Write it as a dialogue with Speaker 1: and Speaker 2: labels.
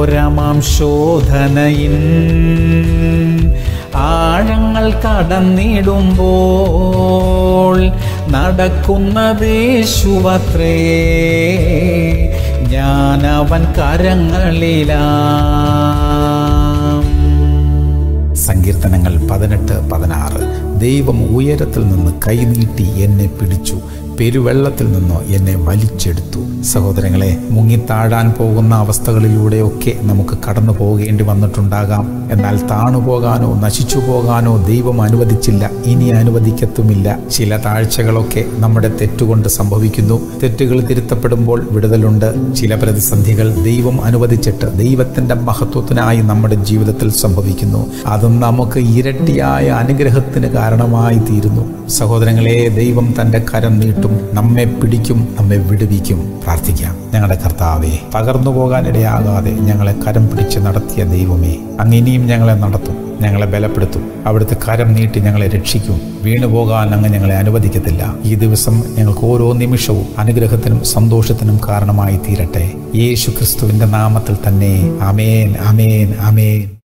Speaker 1: ഘോരമാം ശോധനയിൻ ആഴങ്ങൾ കടന്നിടുമ്പോൾ നടക്കുന്നതേശുവത്രേ ഞാനവൻ കരങ്ങളിലാം സങ്കീർത്തനങ്ങൾ പതിനെട്ട് പതിനാറ് ദൈവം ഉയരത്തിൽ നിന്ന് കൈനീട്ടി എന്നെ പിടിച്ചു പെരുവെള്ളത്തിൽ നിന്ന് എന്നെ വലിച്ചെടുത്തു സഹോദരങ്ങളെ മുങ്ങിത്താഴാൻ പോകുന്ന അവസ്ഥകളിലൂടെയൊക്കെ നമുക്ക് കടന്നു പോകേണ്ടി വന്നിട്ടുണ്ടാകാം എന്നാൽ താണു പോകാനോ നശിച്ചു പോകാനോ ദൈവം അനുവദിച്ചില്ല ഇനി അനുവദിക്കത്തുമില്ല ചില താഴ്ചകളൊക്കെ നമ്മുടെ തെറ്റുകൊണ്ട് സംഭവിക്കുന്നു തെറ്റുകൾ തിരുത്തപ്പെടുമ്പോൾ വിടുതലുണ്ട് ചില പ്രതിസന്ധികൾ ദൈവം അനുവദിച്ചിട്ട് ദൈവത്തിന്റെ മഹത്വത്തിനായി നമ്മുടെ ജീവിതത്തിൽ സംഭവിക്കുന്നു അതും നമുക്ക് ഇരട്ടിയായ അനുഗ്രഹത്തിന് കാരണമായി തീരുന്നു സഹോദരങ്ങളെ ദൈവം തന്റെ കരം നീട്ടും നമ്മെ പിടിക്കും നമ്മെ വിടുവിക്കും പ്രാർത്ഥിക്കാം ഞങ്ങളുടെ കർത്താവെ തകർന്നു പോകാനിടയാകാതെ ഞങ്ങളെ കരം പിടിച്ച് നടത്തിയ ദൈവമേ അങ്ങ് ഇനിയും ഞങ്ങളെ നടത്തും ഞങ്ങളെ ബലപ്പെടുത്തും അവിടുത്തെ കരം നീട്ടി ഞങ്ങളെ രക്ഷിക്കും വീണു പോകാൻ അങ്ങ് ഞങ്ങളെ അനുവദിക്കത്തില്ല ഈ ദിവസം ഞങ്ങൾക്ക് ഓരോ നിമിഷവും അനുഗ്രഹത്തിനും സന്തോഷത്തിനും കാരണമായി തീരട്ടെ യേശു ക്രിസ്തുവിന്റെ നാമത്തിൽ തന്നെ അമേൻ അമേൻ അമേൻ